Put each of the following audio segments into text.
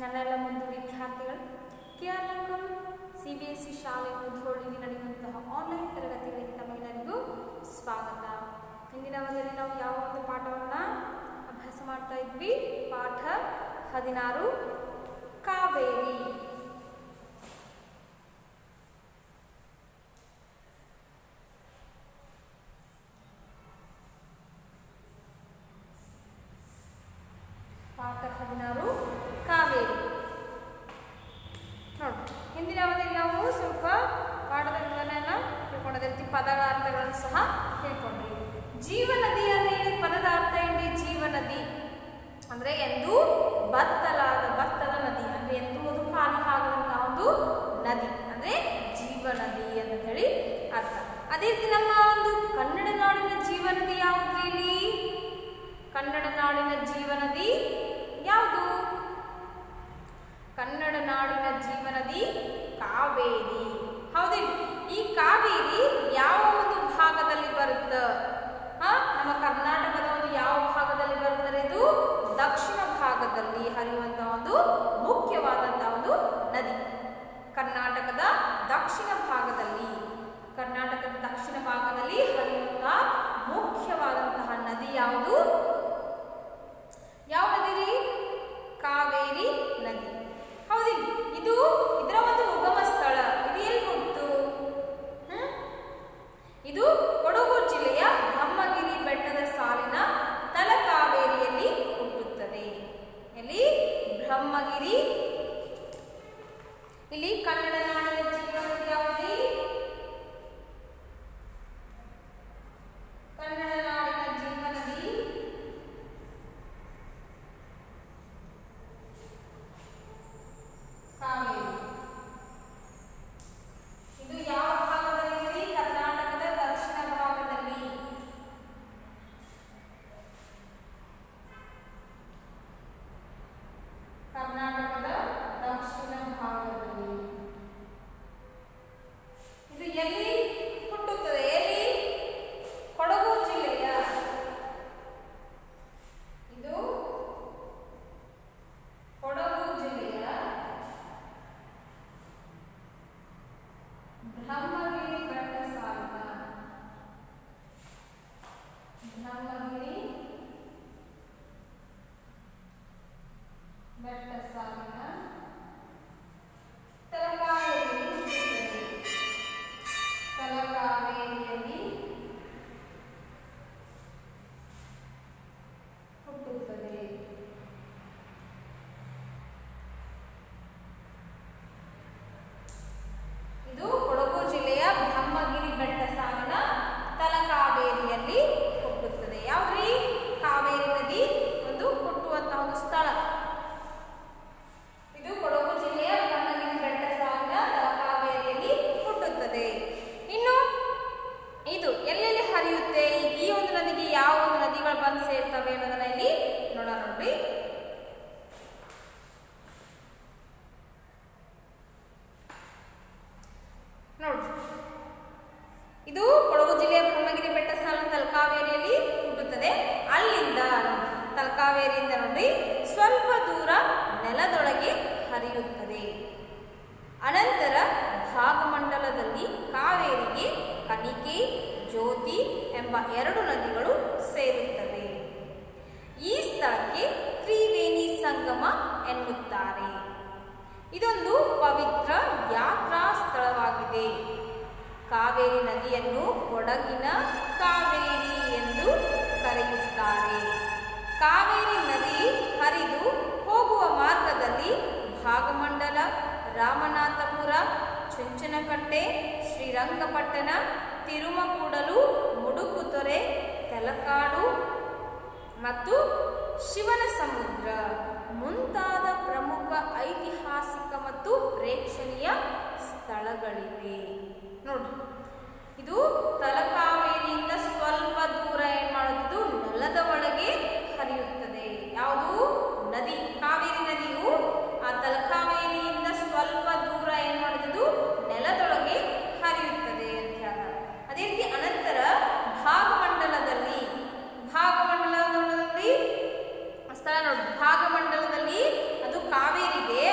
ನನ್ನೆಲ್ಲ ಮುಂದು ವಿದ್ಯಾರ್ಥಿಗಳು ಕೆ ಆರ್ ಲಂಕಂ ಸಿ ಬಿ ಎಸ್ ಸಿ ಶಾಲೆ ಮುಧೋಳಿಗೆ ನಡೆಯುವಂತಹ ಆನ್ಲೈನ್ ತರಗತಿಗಳಿಗೆ ತಮ್ಮೆಲ್ಲರಿಗೂ ಸ್ವಾಗತ ಹಿಂದಿನ ಅವಧಿಯಲ್ಲಿ ನಾವು ಯಾವ ಒಂದು ಪಾಠವನ್ನು ಅಭ್ಯಾಸ ಮಾಡ್ತಾ ಇದ್ವಿ ಪಾಠ ಹದಿನಾರು ಕಾವೇರಿ ಪಾಠ ಹದಿನಾರು ಕಾವೇರಿ ನೋಡಿ ಹಿಂದಿನ ಅವಧಿಯಲ್ಲಿ ನಾವು ಸ್ವಲ್ಪ ಪಾಠದ ವಿವರಣೆಯನ್ನು ತಿಳ್ಕೊಂಡಿದ್ದೆ ರೀತಿ ಪದಗಳ ಅರ್ಥಗಳನ್ನು ಸಹ ತಿಳ್ಕೊಂಡ್ವಿ ಜೀವನದಿ ಅಂದ್ರೆ ಹೇಳಿ ಪದದ ಅರ್ಥ ಏನ್ರಿ ಜೀವನದಿ ಅಂದ್ರೆ ಎಂದು ಬತ್ತಲಾದ ಭತ್ತದ ನದಿ ಅಂದ್ರೆ ಎಂದು ಅದು ಖಾಲಿ ಆಗದಂತಹ ಒಂದು ನದಿ ಅಂದ್ರೆ ಜೀವನದಿ ಅಂತ ಹೇಳಿ ಅರ್ಥ ಅದೇ ರೀತಿ ನಮ್ಮ ಒಂದು ಕನ್ನಡ ನಾಡಿನ ಜೀವನದಿ ಯಾವ್ದ್ರಿ ಇಲ್ಲಿ ಕನ್ನಡ ನಾಡಿನ ಜೀವನದಿ ಯಾವುದು ಕನ್ನಡ ನಾಡಿನ ಜೀವನದಿ ಕಾವೇರಿ ಹೌದಿಲ್ಲ ಈ ಕಾವೇರಿ ಯಾವ ಒಂದು ಭಾಗದಲ್ಲಿ ಬರುತ್ತ ಹಾ ನಮ್ಮ ಕರ್ನಾಟಕದ ಒಂದು ಯಾವ ಭಾಗದಲ್ಲಿ ಬರುತ್ತದೆ ಇದು ದಕ್ಷಿಣ ಭಾಗದಲ್ಲಿ ಹರಿಯುವಂತಹ ಒಂದು ಮುಖ್ಯವಾದಂತಹ ಒಂದು ನದಿ ಕರ್ನಾಟಕದ ದಕ್ಷಿಣ ಭಾಗದಲ್ಲಿ ಕರ್ನಾಟಕದ ದಕ್ಷಿಣ ಭಾಗದಲ್ಲಿ ಹರಿಯುವಂತಹ ಮುಖ್ಯವಾದಂತಹ ನದಿ ಯಾವುದು ಯಾವ ನದಿ ರೀ ಕಾವೇರಿ ನದಿ ಹೌದಿಲ್ಲ ಇದು ಇದರ ಒಂದು ಉಗಮ ಸ್ಥಳ ಇದು ಎಲ್ಲಿ ಹುಟ್ಟು ಹ್ಮ್? ಇದು ಕೊಡಗು ಜಿಲ್ಲೆಯ ಬ್ರಹ್ಮಗಿರಿ ಬೆಟ್ಟದ ಸಾಲಿನ ತಲಕಾವೇರಿಯಲ್ಲಿ ಹುಟ್ಟುತ್ತದೆ ಎಲ್ಲಿ ಬ್ರಹ್ಮಗಿರಿ ಇಲ್ಲಿ ಕನ್ನಡ ನಾಡಿನ ಜೀವನದಿ ಯಾವುದು ಕನ್ನಡ ನಾಡಿನ ಜೀವನದಿ ಕಾವೇರಿ ಇದು ಯಾವ ಭಾಗದಲ್ಲಿ ಕರ್ನಾಟಕದ ದಕ್ಷಿಣ ಭಾಗದಲ್ಲಿ ಕರ್ನಾಟಕದ ದಕ್ಷಿಣ ಭಾಗದಲ್ಲಿ ಇದು ಎಲ್ಲಿ ಹುಟ್ಟುತ್ತದೆ ಎಲ್ಲಿ ಕೊಡಗು ಜಿಲ್ಲೆಯ ಇದು ಕೊಡಗು ಜಿಲ್ಲೆಯ ಬ್ರಹ್ಮಗಿರಿ ಬೆಟ್ಟ ಸಾಲಿನ ಬ್ರಹ್ಮಗಿರಿ ಬೆಟ್ಟ ಸಾಲಿನ ತಲಕಾವೇರಿಯಲ್ಲಿ ಹುಟ್ಟುತ್ತದೆ. ತಲಕಾವೇರಿಯಲ್ಲಿ ಹುಟ್ಟುತ್ತದೆ ಇದು ಕೊಡಗು ಜಿಲ್ಲೆಯ ಬ್ರಹ್ಮಗಿರಿ ಬೆಟ್ಟ ಸಾಲಿನ ತಲಕಾವೇರಿಯಲ್ಲಿ ಹುಟ್ಟುತ್ತದೆ ಯಾವ್ದ್ರಿ ಕಾವೇರಿ ನದಿ ಒಂದು ಹುಟ್ಟುವಂತಹ ಒಂದು ಸ್ಥಳ ಇದು ಕೊಡಗು ಜಿಲ್ಲೆಯ ಬ್ರಹ್ಮಗಿರಿ ಬೆಟ್ಟ ಸಾಲಿನ ತಲಕಾವೇರಿಯಲ್ಲಿ ಹುಟ್ಟುತ್ತದೆ ಇನ್ನು ಇದು ಎಲ್ಲೆಲ್ಲಿ ಹರಿಯುತ್ತೆ ಈ ಒಂದು ನದಿಗೆ ಯಾವ ಒಂದು ನದಿಗಳು ಬಂದು ಸೇರ್ತವೆ ಅನ್ನೋದನ್ನ ಇಲ್ಲಿ ನೋಡೋಣ ನೋಡ್ರಿ ನೋಡ್ರಿ ಇದು ಕೊಡಗು ಜಿಲ್ಲೆಯ ಬ್ರಹ್ಮಗಿರಿ ಬೆಟ್ಟ ಸಾಲಿನ ತಲಕಾವೇರಿಯಲ್ಲಿ ಹುಟ್ಟುತ್ತದೆ ಅಲ್ಲಿಂದ ತಲಕಾವೇರಿಯಿಂದ ನೋಡಿ ಸ್ವಲ್ಪ ದೂರ ನೆಲದೊಳಗೆ ಹರಿಯುತ್ತದೆ ಅನಂತರ ಭಾಗಮಂಡಲದಲ್ಲಿ ಕಾವೇರಿಗೆ ಕಣಿಕೆ ಜ್ಯೋತಿ ಎಂಬ ಎರಡು ನದಿಗಳು ಸೇರುತ್ತವೆ ಈ ಸ್ಥಳಕ್ಕೆ ತ್ರಿವೇಣಿ ಸಂಗಮ ಎನ್ನುತ್ತಾರೆ ಇದೊಂದು ಪವಿತ್ರ ಯಾತ್ರಾ ಸ್ಥಳವಾಗಿದೆ ಕಾವೇರಿ ನದಿಯನ್ನು ಕೊಡಗಿನ ಕಾವೇರಿ ಎಂದು ಕರೆಯುತ್ತಾರೆ ಕಾವೇರಿ ನದಿ ಹರಿದು ಹೋಗುವ ಮಾರ್ಗದಲ್ಲಿ ಭಾಗಮಂಡಲ ರಾಮನಾಥಪುರ ಚುಂಚನಕಟ್ಟೆ ಶ್ರೀರಂಗಪಟ್ಟಣ ತಿರುಮಕೂಡಲು ಮುಡುಕುತೊರೆ ತೆಲಕಾಡು ಮತ್ತು ಶಿವನ ಸಮುದ್ರ ಮುಂತಾದ ಪ್ರಮುಖ ಐತಿಹಾಸಿಕ ಮತ್ತು ಪ್ರೇಕ್ಷಣೀಯ ಸ್ಥಳಗಳಿವೆ ನೋಡಿ ಇದು ತಲಕಾವೇರಿಯಿಂದ ಸ್ವಲ್ಪ ದೂರ ಏನ್ ಮಾಡುವುದು ನೆಲದ ಒಳಗೆ ಹರಿಯುತ್ತದೆ ಯಾವುದು ನದಿ ಕಾವೇರಿ ನದಿಯು ಆ ತಲಕಾವೇರಿಯಿಂದ ಸ್ವಲ್ಪ ದೂರ ಏನ್ ಮಾಡುವುದು ನೆಲದೊಳಗೆ ಹರಿಯುತ್ತದೆ ಅಂತ ಹೇಳ್ತಾರೆ ಅದೇ ರೀತಿ ಅನಂತರ ಭಾಗಮಂಡಲದಲ್ಲಿ ಭಾಗಮಂಡಲದಲ್ಲಿ ಸ್ಥಳ ನೋಡಿ ಭಾಗಮಂಡಲದಲ್ಲಿ ಅದು ಕಾವೇರಿಗೆ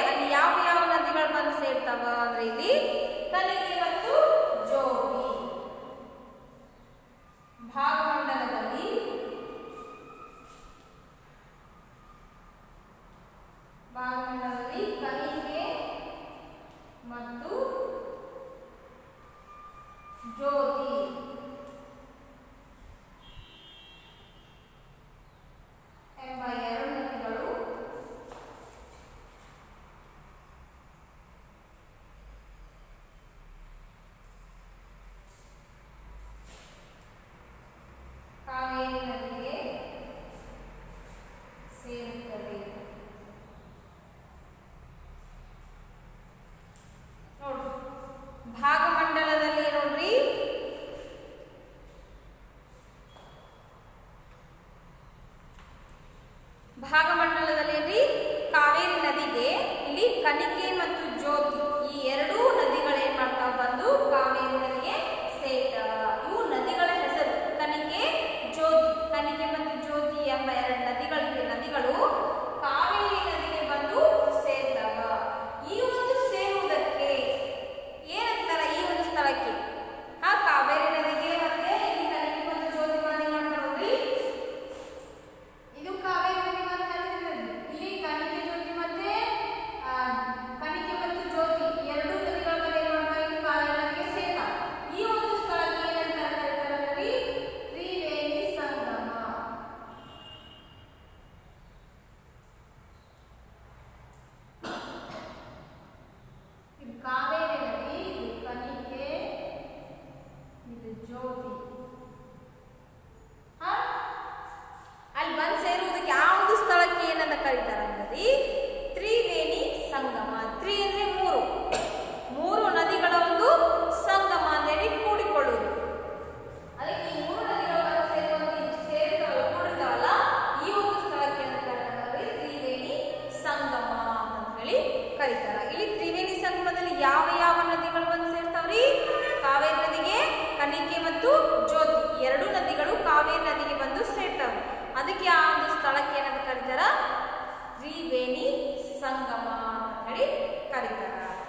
ಅದಕ್ಕೆ ಆ ಒಂದು ಸ್ಥಳಕ್ಕೆ ಏನಂತ ಕರೀತಾರ ತ್ರಿವೇಣಿ ಸಂಗಮ ಅಂತ ಹೇಳಿ ಕರೀತಾರ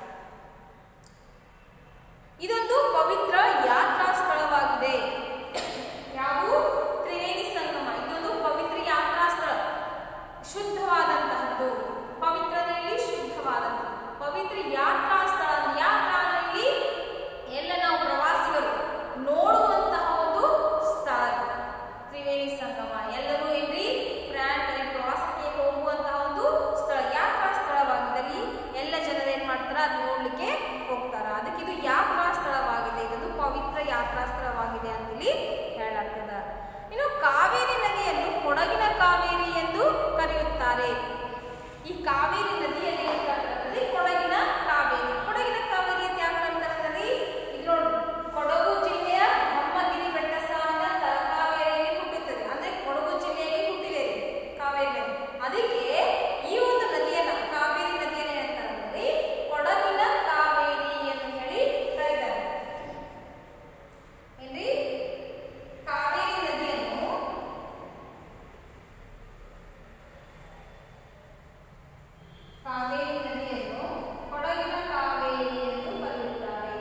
ಇದೊಂದು ಪವಿತ್ರ ಯಾತ್ರಾ ಸ್ಥಳವಾಗಿದೆ ಯಾವುದು ತ್ರಿವೇಣಿ ಸಂಗಮ ಇದೊಂದು ಪವಿತ್ರ ಯಾತ್ರಾ ಸ್ಥಳ ಶುದ್ಧವಾದಂತಹದ್ದು ಪವಿತ್ರದಲ್ಲಿ ಶುದ್ಧವಾದಂತಹ ಪವಿತ್ರ ಯಾತ್ರಾ ಸ್ಥಳ ಯಾತ್ರಾ ಅಂದ್ರೆ ಇಲ್ಲಿ ಎಲ್ಲ ನಾವು ಪ್ರವಾಸಿಗರು ನೋಡುವಂತಹ ಒಂದು ಸ್ಥಳ ತ್ರಿವೇಣಿ ಸಂಗಮ ಎಲ್ಲರೂ ಏನ್ರಿ ಪ್ರಯಾಣ ಪ್ರವಾಸಕ್ಕೆ ಹೋಗುವಂತಹ ಒಂದು ಸ್ಥಳ ಯಾತ್ರಾ ಸ್ಥಳವಾಗಿದೆ ಅಲ್ಲಿ ಎಲ್ಲ ಜನರು ಏನ್ ಮಾಡ್ತಾರ ಅದ್ ನೋಡ್ಲಿಕ್ಕೆ ಹೋಗ್ತಾರ ಅದಕ್ಕೆ ಇದು ಯಾತ್ರಾ ಸ್ಥಳವಾಗಿದೆ ಇದೊಂದು ಪವಿತ್ರ ಯಾತ್ರಾ ಸ್ಥಳವಾಗಿದೆ ಅಂತೇಳಿ ಹೇಳಲಾಗ್ತದ ಇನ್ನು ಕಾವೇರಿ ನದಿಯನ್ನು ಕೊಡಗಿನ ಕಾವೇರಿ ಎಂದು ಕರೆಯುತ್ತಾರೆ ಈ ಕಾವೇರಿ ನದಿಯಲ್ಲಿ ಏನ್ ಕರೀತಾರೆ? ಕೊಡಗಿನ ಕಾವೇರಿ ಕೊಡಗಿನ ಕಾವೇರಿ ಅಂತ ಯಾಕೆ ಕರೀತಾರೆ ಇದು ನೋಡಿ ಕೊಡಗು ಜಿಲ್ಲೆಯ ಬ್ರಹ್ಮಗಿರಿ ಬೆಟ್ಟ ಸಾಲಿನ ತಲಕಾವೇರಿಯಲ್ಲಿ ಹುಟ್ಟುತ್ತದೆ ಅಂದ್ರೆ ಕೊಡಗು ಜಿಲ್ಲೆಯಲ್ಲಿ ಹುಟ್ಟಿದೆ ಇದು ಕಾವೇರಿ ನದಿ ಅದಕ್ಕೆ ಈ ಒಂದು ನದಿಯನ್ನ ಕಾವೇರಿ ನದಿಯನ್ನ ಏನಂತಾರೆ ಕೊಡಗಿನ ಕಾವೇರಿ ಎಂದು ಹೇಳಿ ಕರೀತಾರೆ ಏನ್ರಿ ಕಾವೇರಿ ನದಿಯನ್ನು ಕಾವೇರಿ ನದಿಯನ್ನು ಕೊಡಗಿನ ಕಾವೇರಿ ಎಂದು ಕರೆಯುತ್ತಾರೆ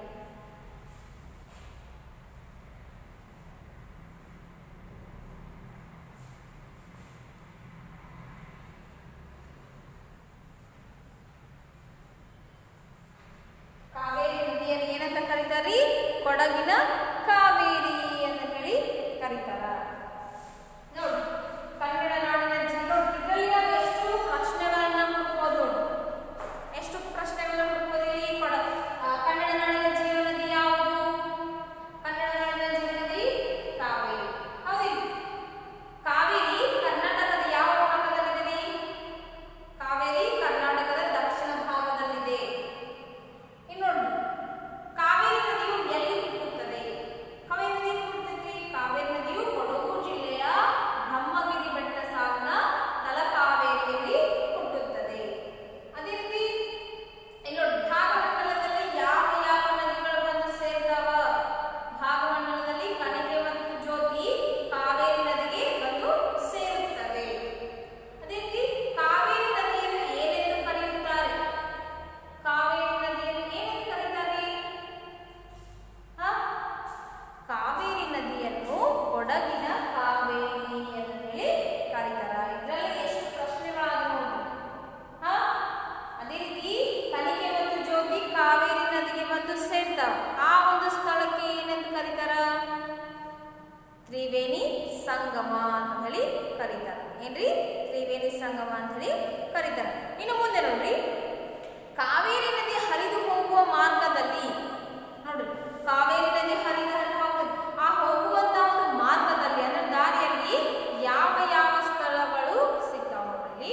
ಕಾವೇರಿ ನದಿಯನ್ನು ಏನಂತ ಕರೀತಾರಿ ಕೊಡಗಿನ ಕಾವೇರಿ ಅಂತ ಹೇಳಿ ಕರೀತಾರ ನೋಡಿ ಕನ್ನಡ ನಾಡಿನ ಜಿಲ್ಲೆ ಇದರಲ್ಲಿ ನಾವು ಎಷ್ಟು ಪ್ರಶ್ನೆಗಳನ್ನ ಹುಡುಕ್ಬೋದು ನೋಡಿ. ಎಷ್ಟು ಪ್ರಶ್ನೆಗಳನ್ನ ಹುಡುಕ್ಬೋದು ಇಲ್ಲಿ ಕೊಡ ಆ, ಕನ್ನಡ ನಾಡಿನ ಜೀವ ನದಿ ಯಾವುದು ಕನ್ನಡ ನಾಡಿನ ಜೀವ ನದಿ ಕಾವೇರಿ ಹೌದಿಲ್ಲ ಕಾವೇರಿ ಕರ್ನಾಟಕದ ಯಾವ ಭಾಗದಲ್ಲಿದೆ ಕಾವೇರಿ ಕರ್ನಾಟಕದ ದಕ್ಷಿಣ ಭಾಗದಲ್ಲಿದೆ ಇನ್ನು ನೋಡಿ, ಕಾವೇರಿ ನದಿಯು ಎಲ್ಲಿ ಹುಟ್ಟುತ್ತದೆ ಕಾವೇರಿ ನದಿ ಎಲ್ಲಿ ಹುಟ್ಟುತ್ತದೆ ಕಾವೇರಿ ನದಿಯು ಕೊಡಗು ಜಿಲ್ಲೆಯ ಬ್ರಹ್ಮಗಿರಿ ಬೆಟ್ಟ ಸಾಲಿನ ತಲಕಾವೇರಿಯಲ್ಲಿ ಹುಟ್ಟುತ್ತದೆ ಅದೇ ರೀತಿ ಇಲ್ಲಿ ನೋಡಿ ಭಾಗಮಂಡಲದಲ್ಲಿ ಯಾವ ಯಾವ ನದಿಗಳು ಬಂದು ಸೇರ್ತಾವ ಭಾಗಮಂಡಲದಲ್ಲಿ ಕಣಿಗೆ ಮತ್ತು ಜ್ಯೋತಿ ಕಾವೇರಿ ನದಿಗೆ ಬಂದು ಸೇರುತ್ತವೆ ಅದೇ ರೀತಿ ಕಾವೇರಿ ನದಿಯನ್ನು ಏನೆಂದು ಕರೆಯುತ್ತಾರೆ ಕಾವೇರಿ ನದಿಯನ್ನು ಏನೆಂದು ಕರೀತಾರೆ ಹ? ಕಾವೇರಿ ನದಿಯನ್ನು ಕೊಡಗಿನ ಕಾವೇರಿ ಎಂದು ಹೇಳಿ ಕರೀತಾರ ಇದರಲ್ಲಿ ಎಷ್ಟು ಪ್ರಶ್ನೆಗಳಾದವು ನೋಡಿ ಹ? ಅದೇ ರೀತಿ ಕಣಿಗೆ ಮತ್ತು ಜ್ಯೋತಿ ಕಾವೇರಿ ನದಿಗೆ ಬಂದು ಸೇರ್ತಾವ ಆ ಒಂದು ಸ್ಥಳಕ್ಕೆ ಏನೆಂದು ಕರೀತಾರ ತ್ರಿವೇಣಿ ಸಂಗಮ ಅಂತ ಹೇಳಿ ಕರೀತಾರ ಏನ್ರಿ ತ್ರಿವೇಣಿ ಸಂಗಮ ಅಂತ ಹೇಳಿ ಕರೀತಾರ ಇನ್ನು ಮುಂದೆ ನೋಡ್ರಿ ಕಾವೇರಿ ನದಿ ಹರಿದು ಹೋಗುವ ಮಾರ್ಗದಲ್ಲಿ ನೋಡ್ರಿ ಕಾವೇರಿ ನದಿ ಹರಿದು ಹರಿದು ಹೋಗ್ತದೆ ಆ ಹೋಗುವಂತ ಒಂದು ಮಾರ್ಗದಲ್ಲಿ ಅಂದ್ರೆ ದಾರಿಯಲ್ಲಿ ಯಾವ ಯಾವ ಸ್ಥಳಗಳು ಸಿಗ್ತಾವ ನೋಡ್ರಿ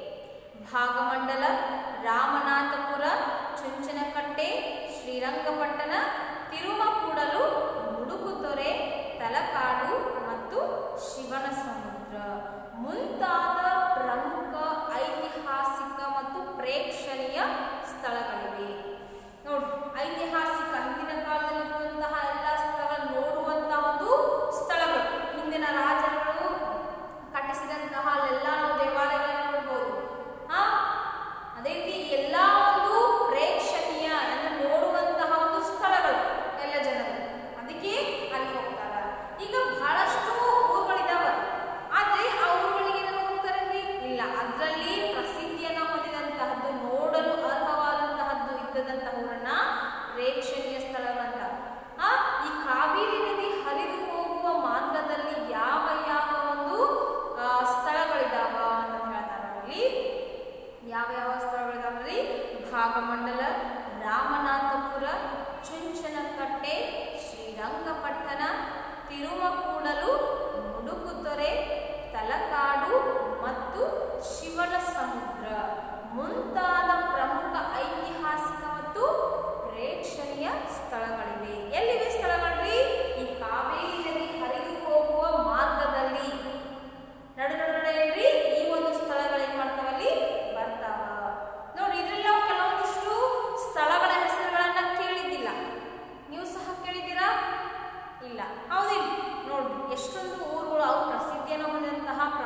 ಭಾಗಮಂಡಲ ರಾಮನಾಥಪುರ ಚುಂಚನಕಟ್ಟೆ ಶ್ರೀರಂಗಪಟ್ಟಣ ತಿರುಮಕೂಡಲು ಮುಡುಕುತೊರೆ ತಲಕಾಡು ಮತ್ತು ಶಿವನ ಸಮುದ್ರ ಮುಂತಾದ ಪ್ರಮುಖ ಐತಿಹಾಸಿಕ ಮತ್ತು ಪ್ರೇಕ್ಷಣೀಯ ಸ್ಥಳಗಳಿವೆ ನೋಡಿ ಐತಿಹಾಸಿಕ ಹಿಂದಿನ ಕಾಲದಲ್ಲಿರುವಂತಹ ಎಲ್ಲ ಸ್ಥಳಗಳನ್ನು ನೋಡುವಂತಹ ಒಂದು ಸ್ಥಳಗಳು ಹಿಂದಿನ ರಾಜರುಗಳು ಕಟ್ಟಿಸಿದಂತಹ ಅಲ್ಲೆಲ್ಲ ನಾವು ದೇವಾಲಯಗಳನ್ನು ನೋಡ್ಬೋದು ಹಾ ಅದೇ ರೀತಿ ಎಲ್ಲ ಒಂದು ಪ್ರೇಕ್ಷಣೀಯ ಅಂದ್ರೆ ನೋಡುವಂತಹ ಒಂದು ಸ್ಥಳಗಳು ಎಲ್ಲ ಜನರು ಅದಕ್ಕೆ ಅಲ್ಲಿ ಹೋಗ್ತಾರ ಈಗ ಬಹಳಷ್ಟು ಊರುಗಳಿದಾವ ಆದ್ರೆ ಆ ಊರುಗಳಿಗೆ ಏನಾದ್ರು ಹೋಗ್ತಾರೇನ್ರಿ ಇಲ್ಲ ಅದರಲ್ಲಿ ಪ್ರಸಿದ್ಧಿಯನ್ನ ಹೊಂದಿದಂತಹದ್ದು ನೋಡಲು ಅರ್ಹವಾದಂತಹದ್ದು ಇದ್ದದಂತಹ ಊರನ್ನ ಪ್ರೇಕ್ಷಣೀಯ ಸ್ಥಳಗಳಂತ ಆ ಈ ಕಾವೇರಿ ನದಿ ಹರಿದು ಹೋಗುವ ಮಾರ್ಗದಲ್ಲಿ ಯಾವ ಯಾವ ಒಂದು ಆ, ಸ್ಥಳಗಳಿದಾವ ಅಂತ ಹೇಳ್ತಾರ ಅಲ್ಲಿ ಯಾವ ಯಾವ ಸ್ಥಳಗಳಿದಾವ್ರಿ ಭಾಗಮಂಡಲ ರಾಮನಾಥಪುರ ಚುಂಚನಕಟ್ಟೆ ಶ್ರೀರಂಗಪಟ್ಟಣ ತಿರುಮಕೂಡಲು ಮುಡುಕುತೊರೆ ತಲಕಾಡು ಮತ್ತು ಶಿವನ ಸಮುದ್ರ ಮುಂತಾದ ಪ್ರಮುಖ ಐತಿಹಾಸಿಕ ಮತ್ತು ಪ್ರೇಕ್ಷಣೀಯ ಸ್ಥಳಗಳಿವೆ ಎಲ್ಲಿವೆ ಸ್ಥಳಗಳ್ರಿ ಈ ಕಾವೇರಿ ನದಿ ಹರಿದು ಹೋಗುವ ಮಾರ್ಗದಲ್ಲಿ ನಡು ನಡುವೆಯಲ್ಲಿ ಈ ಒಂದು ಸ್ಥಳಗಳು ಏನ್ ಮಾಡ್ತಾವಲ್ಲಿ ಬರ್ತಾವ ನೋಡಿ ಇದ್ರಲ್ಲಿ ನಾವು ಕೆಲವೊಂದಿಷ್ಟು ಸ್ಥಳಗಳ ಹೆಸರುಗಳನ್ನ ಕೇಳಿದ್ದಿಲ್ಲ ನೀವು ಸಹ ಕೇಳಿದ್ದೀರಾ ಇಲ್ಲ ಹೌದಿಲ್ಲ ನೋಡ್ರಿ ಎಷ್ಟೊಂದು ಊರುಗಳು ಅವು ಪ್ರಸಿದ್ಧಿಯನ್ನು ಹೊಂದಿದಂತಹ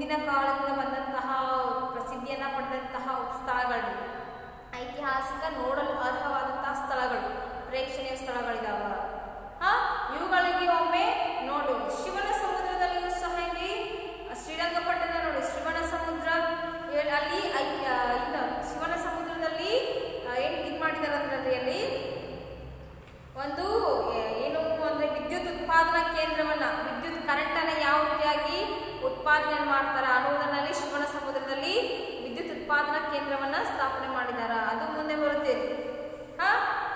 ಹಿಂದಿನ ಕಾಲದಿಂದ ಬಂದಂತಹ ಪ್ರಸಿದ್ಧಿಯನ್ನು ಪಡೆದಂತಹ ಸ್ಥಳಗಳು ಐತಿಹಾಸಿಕ ನೋಡಲು ಅರ್ಹವಾದಂತಹ ಸ್ಥಳಗಳು ಪ್ರೇಕ್ಷಣೀಯ ಸ್ಥಳಗಳಿದಾವ ಹಾ ಇವುಗಳಿಗೆ ಒಮ್ಮೆ ನೋಡು ಶಿವನ ಸಮುದ್ರದಲ್ಲಿಯೂ ಸಹ ಇಲ್ಲಿ ಶ್ರೀರಂಗಪಟ್ಟಣ ನೋಡಿ ಶಿವನ ಸಮುದ್ರ ಏ- ಅಲ್ಲಿ ಐ- ಆ, ಇಲ್ಲ ಶಿವನ ಸಮುದ್ರದಲ್ಲಿ ಆ, ಏನ್ ಇದು ಮಾಡಿದಾರೆ ಅಂದ್ರೆ ಅಲ್ಲಿ ಒಂದು ಏ- ಏನು ಅಂದ್ರೆ ವಿದ್ಯುತ್ ಉತ್ಪಾದನಾ ಕೇಂದ್ರವನ್ನ ವಿದ್ಯುತ್ ಕರೆಂಟ್ ಅನ್ನ ಯಾವ ರೀತಿಯಾಗಿ ಉತ್ಪಾದನೆ ಮಾಡ್ತಾರ ಅನ್ನೋದನ್ನಲ್ಲಿ ಶಿವನ ಸಮುದ್ರದಲ್ಲಿ ವಿದ್ಯುತ್ ಉತ್ಪಾದನಾ ಕೇಂದ್ರವನ್ನ ಸ್ಥಾಪನೆ ಮಾಡಿದಾರ ಅದು ಮುಂದೆ ಬರುತ್ತೆ ಹಾ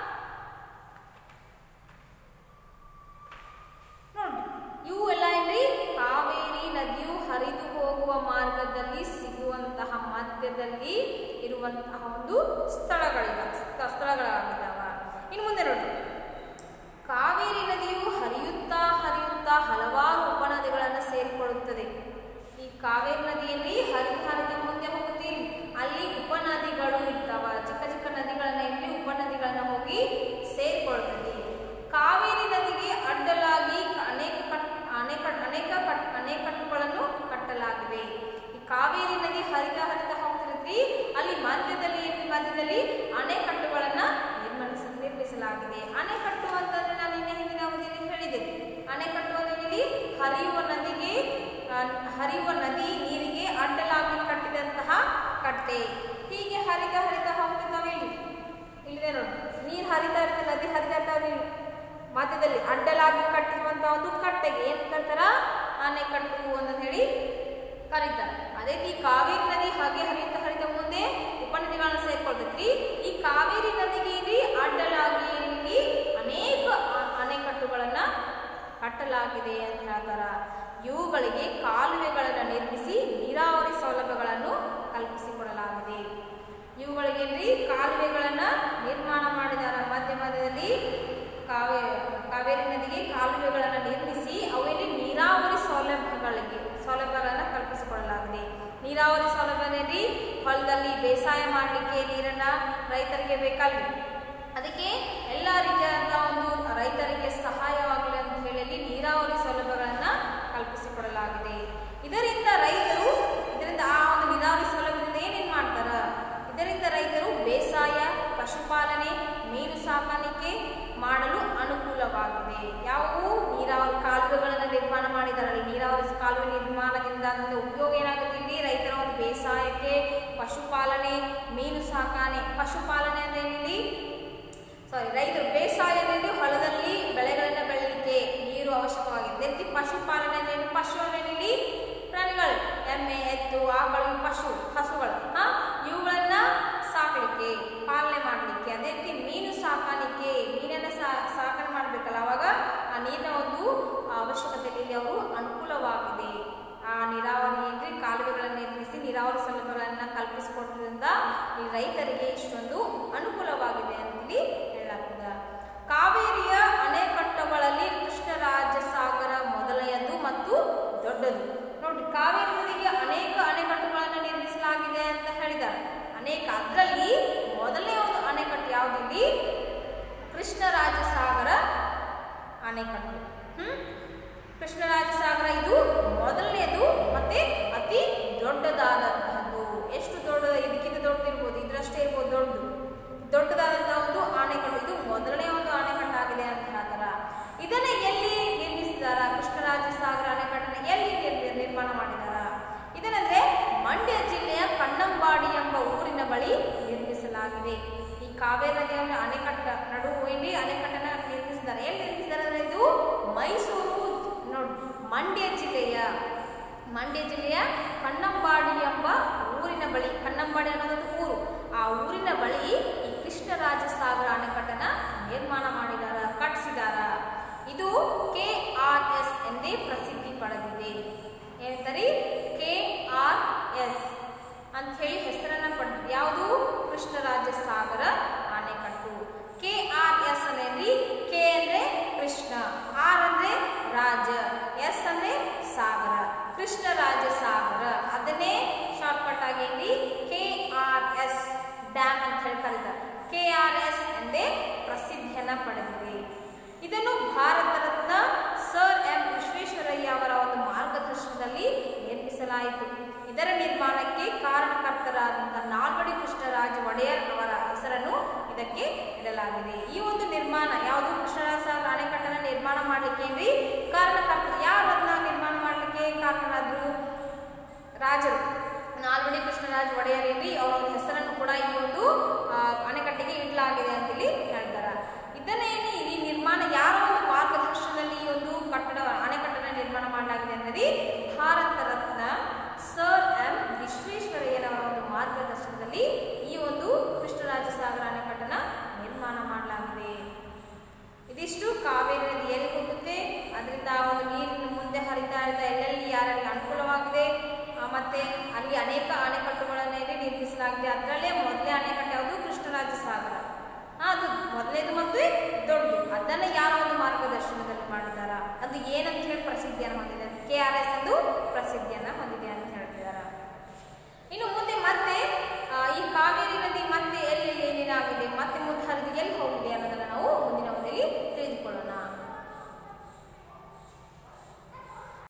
ನೋಡಿ ಇವು ಎಲ್ಲ ಏನ್ರಿ ಕಾವೇರಿ ನದಿಯು ಹರಿದು ಹೋಗುವ ಮಾರ್ಗದಲ್ಲಿ ಸಿಗುವಂತಹ ಮಧ್ಯದಲ್ಲಿ ಇರುವಂತಹ ಒಂದು ಸ್ಥಳಗಳಿಗ ಸ್ಥ- ಸ್ಥಳಗಳಾಗಿದ್ದಾವ ಇನ್ನು ಮುಂದೆ ನೋಡಿ ಕಾವೇರಿ ನದಿಯು ಹರಿಯುತ್ತಾ ಹರಿಯುತ್ತಾ ಹಲವಾರು ಉಪನದಿಗಳನ್ನು ಸೇರಿಕೊಳ್ಳುತ್ತದೆ ಈ ಕಾವೇರಿ ನದಿಯಲ್ಲಿ ಹರಿದು ಹರಿದ ಮುಂದೆ ಹೋಗುತ್ತೀರಿ ಅಲ್ಲಿ ಉಪನದಿಗಳು ಇರ್ತಾವ ಚಿಕ್ಕ ಚಿಕ್ಕ ನದಿಗಳನ್ನ ಇಲ್ಲಿ ಉಪನದಿಗಳನ್ನ ಹೋಗಿ ಸೇರಿಕೊಳ್ಳುತ್ತದೆ ಕಾವೇರಿ ನದಿಗೆ ಅಡ್ಡಲಾಗಿ ಅನೇಕ ಕಟ್ ಅನೇಕ ಅನೇಕ ಕಟ್ ಅಣೆಕಟ್ಟುಗಳನ್ನು ಕಟ್ಟಲಾಗಿವೆ ಈ ಕಾವೇರಿ ನದಿ ಹರಿದ ಹರಿದ ಹೋಗ್ತಿರುತ್ತೆ ಅಲ್ಲಿ ಮಧ್ಯದಲ್ಲಿ ಏನ್- ಮಧ್ಯದಲ್ಲಿ ಅಣೆಕಟ್ಟುಗಳನ್ನ ನಿರ್ಮಿಸ ನಿರ್ಮಿಸಲಾಗಿದೆ ಅಣೆಕಟ್ಟು ಅಂತಂದ್ರೆ ನಾನು ನಿನ್ನೆ ಹಿಂದಿನ ಅವಧಿಯಲ್ಲಿ ಹೇಳಿದೆ ಅಣೆಕಟ್ಟು ಅಂದ್ರೆ ಇಲ್ಲಿ ಹರಿಯುವ ನದಿಗೆ ಆ, ಹರಿಯುವ ನದಿ ನೀರಿಗೆ ಅಡ್ಡಲಾಗಿ ಕಟ್ಟಿದಂತಹ ಕಟ್ಟೆ ಹೀಗೆ ಹರಿದ ಹರಿದ ಹೋಗ್ತಿದ್ದಾವೆ ಇಲ್ಲಿ ಇಲ್ಲಿದೆ ನೋಡಿ ನೀರು ಹರಿತಾ ಇರ್ತದೆ ನದಿ ಹರಿತಾ ಇರ್ತಾವೆ ಇಲ್ಲಿ ಮಧ್ಯದಲ್ಲಿ ಅಡ್ಡಲಾಗಿ ಕಟ್ಟಿರುವಂತಹ ಒಂದು ಕಟ್ಟೆಗೆ ಏನ್ ಕರ್ತಾರ ಆನೆಕಟ್ಟು ಅಂತ ಹೇಳಿ ಕರೀತಾರೆ ಅದೇ ರೀತಿ ಕಾವೇರಿ ನದಿ ಹಾಗೆ ಹರಿಯುತ್ತಾ ಹರಿದ ಮುಂದೆ ಉಪನದಿಗಳನ್ನ ಸೇರ್ಕೊಳ್ತೈತ್ರಿ ಈ ಕಾವೇರಿ ನದಿಗೆ ಇಲ್ಲಿ ಅಡ್ಡಲಾಗಿ ಇಲ್ಲಿ ಅನೇಕ ಆ- ಅಣೆಕಟ್ಟುಗಳನ್ನ ಕಟ್ಟಲಾಗಿದೆ ಅಂತ ಹೇಳ್ತಾರ ಇವುಗಳಿಗೆ ಕಾಲುವೆಗಳನ್ನು ನಿರ್ಮಿಸಿ ನೀರಾವರಿ ಸೌಲಭ್ಯಗಳನ್ನು ಕಲ್ಪಿಸಿಕೊಡಲಾಗಿದೆ ಇವುಗಳಿಗೆ ಏನ್ರಿ ಕಾಲುವೆಗಳನ್ನ ನಿರ್ಮಾಣ ಮಾಡಿದಾರ ಮಧ್ಯ ಮಧ್ಯದಲ್ಲಿ ಕಾವೇ ಕಾವೇರಿ ನದಿಗೆ ಕಾಲುವೆಗಳನ್ನು ನಿರ್ಮಿಸಿ ಅವೇಲಿ ನೀರಾವರಿ ಸೌಲಭ್ಯಗಳಿಗೆ ಸೌಲಭ್ಯಗಳನ್ನು ಕಲ್ಪಿಸಿಕೊಡಲಾಗಿದೆ ನೀರಾವರಿ ಸೌಲಭ್ಯದಲ್ಲಿ ಹೊಲದಲ್ಲಿ ಬೇಸಾಯ ಮಾಡಲಿಕ್ಕೆ ನೀರನ್ನ ರೈತರಿಗೆ ಬೇಕಲ್ರಿ ಅದಕ್ಕೆ ಎಲ್ಲ ರೀತಿಯಾದಂತಹ ಒಂದು ರೈತರಿಗೆ ಸಹಾಯವಾಗಲಿ ಅಂತ ಹೇಳಿ ಅಲ್ಲಿ ನೀರಾವರಿ ಸೌಲಭ್ಯಗಳನ್ನು ಕಲ್ಪಿಸಿಕೊಡಲಾಗಿದೆ ಇದರಿಂದ ರೈತರು ಇದರಿಂದ ಆ ಒಂದು ನೀರಾವರಿ ಸೌಲಭ್ಯದಿಂದ ಏನೇನು ಮಾಡ್ತಾರ ಇದರಿಂದ ರೈತರು ಬೇಸಾಯ ಪಶುಪಾಲನೆ ಮೀನು ಸಾಕಾಣಿಕೆ ಮಾಡಲು ಅನುಕೂಲವಾಗಿದೆ ಯಾವುವು ನೀರಾವರಿ ಕಾಲುವೆಗಳನ್ನು ನಿರ್ಮಾಣ ಮಾಡಿದಾರಲ್ಲ ನೀರಾವರಿ ಕಾಲುವೆ ನಿರ್ಮಾಣದಿಂದ ಅದರಿಂದ ಉಪಯೋಗ ಏನಾಗುತ್ತೆ ಇಲ್ಲಿ ರೈತರ ಒಂದು ಬೇಸಾಯಕ್ಕೆ ಪಶುಪಾಲನೆ ಮೀನು ಸಾಕಾಣೆ ಪಶುಪಾಲನೆ ಅಂದ್ರೆ ಏನಿಲ್ಲಿ ಸಾರಿ ರೈತರು ಬೇಸಾಯದಲ್ಲಿ ಹೊಲದಲ್ಲಿ ಬೆಳೆಗಳನ್ನ ಬೆಳಲಿಕ್ಕೆ ನೀರು ಅವಶ್ಯಕವಾಗಿದೆ ಅದೇ ರೀತಿ ಪಶುಪಾಲನೆ ಅಂದ್ರೆ ಏನು? ಪಶು ಅಂದ್ರೆ ಏನಿಲ್ಲಿ ಪ್ರಾಣಿಗಳು ಎಮ್ಮೆ ಎತ್ತು ಆಕಳು ಇವು ಪಶು ಹಸುಗಳು ಹಾ ಇವುಗಳನ್ನ ಸಾಕಲಿಕ್ಕೆ ಪಾಲನೆ ಮಾಡಲಿಕ್ಕೆ ಅದೇ ರೀತಿ ಮೀನು ಸಾಕಾಣಿಕೆ ಮೀನನ್ನ ಸಾ- ಸಾಕಣೆ ಮಾಡಬೇಕಲ್ಲ ಅವಾಗ ಆ ನೀರಿನ ಒಂದು ಅವಶ್ಯಕತೆಯಲ್ಲಿ ಅವರು ಅನುಕೂಲವಾಗಿದೆ ಆ ನೀರಾವರಿ ಅಂದ್ರೆ ಕಾಲುವೆಗಳನ್ನು ನಿರ್ಮಿಸಿ ನೀರಾವರಿ ಸೌಲಭ್ಯಗಳನ್ನು ಕಲ್ಪಿಸಿಕೊಟ್ಟದ್ರಿಂದ ಈ ರೈತರಿಗೆ ಇಷ್ಟೊಂದು ಅನುಕೂಲವಾಗಿದೆ ಅಂತೇಳಿ ಹೇಳಲಾಗ್ತದೆ ಕಾವೇರಿಯ ಅಣೆಕಟ್ಟುಗಳಲ್ಲಿ ಕೃಷ್ಣರಾಜ ಸಾಗರ ಮೊದಲನೆಯದು ಮತ್ತು ದೊಡ್ಡದು ನೋಡಿ ಕಾವೇರಿ ನದಿಗೆ ಅನೇಕ ಅಣೆಕಟ್ಟುಗಳನ್ನು ನಿರ್ಮಿಸಲಾಗಿದೆ ಅಂತ ಹೇಳಿದ್ದಾರೆ ಅನೇಕ ಅದರಲ್ಲಿ ಮೊದಲನೇ ಒಂದು ಅಣೆಕಟ್ಟು ಯಾವುದಿಲ್ಲಿ ಕೃಷ್ಣರಾಜ ಸಾಗರ ಅಣೆಕಟ್ಟು ಹ್ಮ್ ಕೃಷ್ಣರಾಜ ಸಾಗರ ಇದು ಮೊದಲನೇದು ಮತ್ತೆ ಅತಿ ದೊಡ್ಡದಾದಂತಹದ್ದು ಎಷ್ಟು ದೊಡ್ಡ ಇದಕ್ಕಿಂತ ದೊಡ್ಡದಿರ್ಬೋದು ಇದ್ರಷ್ಟೇ ಇರ್ಬೋದು ದೊಡ್ಡದು ದೊಡ್ಡದಾದಂತಹ ಒಂದು ಆಣೆಕಟ್ಟು ಇದು ಮೊದಲನೇ ಒಂದು ಆಣೆಕಟ್ಟಾಗಿದೆ ಅಂತ ಹೇಳ್ತಾರ ಇದನ್ನ ಎಲ್ಲಿ ನಿರ್ಮಿಸಿದಾರ ಕೃಷ್ಣರಾಜ ಸಾಗರ ಅಣೆಕಟ್ಟನ್ನ ಎಲ್ಲಿ ನಿರ್- ನಿರ್ಮಾಣ ಮಾಡಿದಾರ ಇದನ್ನಂದ್ರೆ ಮಂಡ್ಯ ಜಿಲ್ಲೆಯ ಕಣ್ಣಂಬಾಡಿ ಎಂಬ ಊರಿನ ಬಳಿ ನಿರ್ಮಿಸಲಾಗಿದೆ ಈ ಕಾವೇರಿ ನದಿಯ ಒಂದು ಅಣೆಕಟ್ಟ ನಡುವು ಇಲ್ಲಿ ಅಣೆಕಟ್ಟನ್ನ ನಿರ್ಮಿಸಿದ್ದಾರೆ ಎಲ್ಲಿ ನಿರ್ಮಿಸಿದ್ದಾರೆ ಅಂದ್ರೆ ಇದು ಮೈಸೂರು ನೋಡಿ ಮಂಡ್ಯ ಜಿಲ್ಲೆಯ ಮಂಡ್ಯ ಜಿಲ್ಲೆಯ ಕಣ್ಣಂಬಾಡಿ ಎಂಬ ಊರಿನ ಬಳಿ ಕಣ್ಣಂಬಾಡಿ ಅನ್ನೋದೊಂದು ಊರು ಆ ಊರಿನ ಬಳಿ ಈ ಕೃಷ್ಣರಾಜ ಸಾಗರ ಅಣೆಕಟ್ಟನ್ನ ನಿರ್ಮಾಣ ಮಾಡಿದಾರ ಕಟ್ಟಿಸಿದಾರ ಇದು ಕೆ ಆರ್ ಎಸ್ ಎಂದೇ ಪ್ರಸಿದ್ಧಿ ಪಡೆದಿದೆ ಏನಂತಾರೆ ಕೆ ಆರ್ ಎಸ್ ಅಂತ ಹೇಳಿ ಹೆಸರನ್ನ ಪಡೆದಿದೆ ಯಾವುದು ಕೃಷ್ಣರಾಜ ಸಾಗರ ಅಣೆಕಟ್ಟು ಕೆ ಆರ್ ಎಸ್ ಅಂದ್ರೆ ಕೆ ಅಂದ್ರೆ ಕೃಷ್ಣ ಆರ್ ಅಂದ್ರೆ ರಾಜ ಎಸ್ ಅಂದ್ರೆ ಸಾಗರ ಕೃಷ್ಣರಾಜ ಸಾಗರ ಅದನ್ನೇ ಶಾರ್ಟ್ಕಟ್ ಆಗಿ ಇಲ್ಲಿ ಕೆ ಆರ್ ಎಸ್ ಡ್ಯಾಮ್ ಅಂತ ಹೇಳಿ ಕರೀತಾರೆ ಕೆ ಆರ್ ಎಸ್ ಎಂದೇ ಪ್ರಸಿದ್ಧಿಯನ್ನ ಪಡೆದಿದೆ ಇದನ್ನು ಭಾರತ ರತ್ನ ಸರ್ ಎಂ ವಿಶ್ವೇಶ್ವರಯ್ಯ ಅವರ ಒಂದು ಮಾರ್ಗದರ್ಶನದಲ್ಲಿ ನಿರ್ಮಿಸಲಾಗಿದೆ ನಿರ್ಮಿಸಲಾಯಿತು ಇದರ ನಿರ್ಮಾಣಕ್ಕೆ ಕಾರಣಕರ್ತರಾದಂಥ ನಾಲ್ವಡಿ ಕೃಷ್ಣರಾಜ ಒಡೆಯರ್ ಅವರ ಹೆಸರನ್ನು ಇದಕ್ಕೆ ಇಡಲಾಗಿದೆ ಈ ಒಂದು ನಿರ್ಮಾಣ ಯಾವುದು ಕೃಷ್ಣರಾಜ ಸಾಗರ ಅಣೆಕಟ್ಟನ್ನು ನಿರ್ಮಾಣ ಮಾಡಲಿಕ್ಕೆ ಏನ್ರಿ ಕಾರಣಕರ್ತ ಯಾರು ಅದನ್ನ ನಿರ್ಮಾಣ ಮಾಡಲಿಕ್ಕೆ ಕಾರಣರಾದ್ರು ರಾಜರು ನಾಲ್ವಡಿ ಕೃಷ್ಣರಾಜ ಒಡೆಯರ್ ಏನ್ರಿ ಅವರ ಒಂದು ಹೆಸರನ್ನು ಕೂಡ ಈ ಒಂದು ಆ, ಅಣೆಕಟ್ಟಿಗೆ ಇಡಲಾಗಿದೆ ಅಂತೇಳಿ ಹೇಳ್ತಾರೆ ಇದನ್ನೇನು ಈ ನಿರ್ಮಾಣ ಯಾರ ಒಂದು ಮಾರ್ಗದರ್ಶನದಲ್ಲಿ ಈ ಒಂದು ಕಟ್ಟಡ ಅಣೆಕಟ್ಟಡ ನಿರ್ಮಾಣ ಮಾಡಲಾಗಿದೆ ಅಂದರೆ ಭಾರತ ರತ್ನ ಸರ್ ಎಂ ವಿಶ್ವೇಶ್ವರಯ್ಯನವರ ಒಂದು ಮಾರ್ಗದರ್ಶನದಲ್ಲಿ ಈ ಒಂದು ಕೃಷ್ಣರಾಜ ಸಾಗರ ಅಣೆಕಟ್ಟನ ನಿರ್ಮಾಣ ಮಾಡಲಾಗಿದೆ ಇದಿಷ್ಟು ಕಾವೇರಿ ನದಿ ಎಲ್ಲಿ ಹುಟ್ಟುತ್ತೆ ಅದರಿಂದ ಆ ಒಂದು ನೀರಿನ ಮುಂದೆ ಹರಿತಾ ಇದ್ದ ಎಲ್ಲೆಲ್ಲಿ ಯಾರಿಗೆ ಅನುಕೂಲವಾಗಿದೆ ಆ, ಮತ್ತೆ ಅಲ್ಲಿ ಅನೇಕ ಅಣೆಕಟ್ಟುಗಳನ್ನು ಇಲ್ಲಿ ನಿರ್ಮಿಸಲಾಗಿದೆ ಅದರಲ್ಲೇ ಮೊದಲೇ ಅಣೆಕಟ್ಟು ಯಾವುದು ಕೃಷ್ಣರಾಜ ಸಾಗರ ಆ, ಅದು ಮೊದಲೇದು ಮತ್ತು ದೊಡ್ಡದು ಅದನ್ನ ಯಾರ ಒಂದು ಮಾರ್ಗದರ್ಶನದಲ್ಲಿ ಮಾಡಿದಾರ ಅದು ಏನಂತ ಹೇಳಿ ಪ್ರಸಿದ್ಧಿಯನ್ನು ಹೊಂದಿದೆ ಕೆ ಆರ್ ಎಸ್ ಎಂದು ಪ್ರಸಿದ್ಧಿಯನ್ನು ಹೊಂದಿದೆ